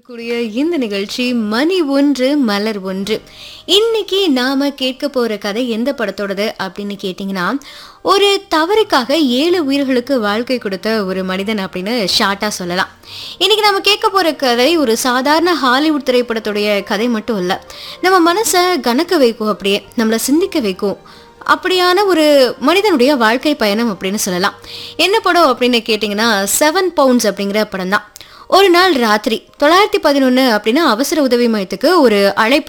கூடிய இந்த நிகழ்ச்சி மணி ஒன்று மலர் ஒன்று இன்னைக்கு நாம கேட்க போற கதை எந்த படத்தோடது அப்படின்னு கேட்டிங்கன்னா ஒரு தவறுக்காக ஏழு உயிர்களுக்கு வாழ்க்கை கொடுத்த ஒரு மனிதன் அப்படின்னு ஷார்ட்டா சொல்லலாம் இன்னைக்கு நம்ம கேட்க போற கதை ஒரு சாதாரண ஹாலிவுட் திரைப்படத்துடைய கதை மட்டும் இல்ல நம்ம மனசை கணக்க வைக்கும் அப்படியே நம்மளை சிந்திக்க வைக்கும் அப்படியான ஒரு மனிதனுடைய வாழ்க்கை பயணம் அப்படின்னு சொல்லலாம் என்ன படம் அப்படின்னு கேட்டிங்கன்னா செவன் பவுண்ட்ஸ் அப்படிங்கிற படம் தான் ஒரு நாள் ராத்திரி தொள்ளாயிரத்தி பதினொன்று அப்படின்னா அவசர உதவி மையத்துக்கு ஒரு அழைப்பு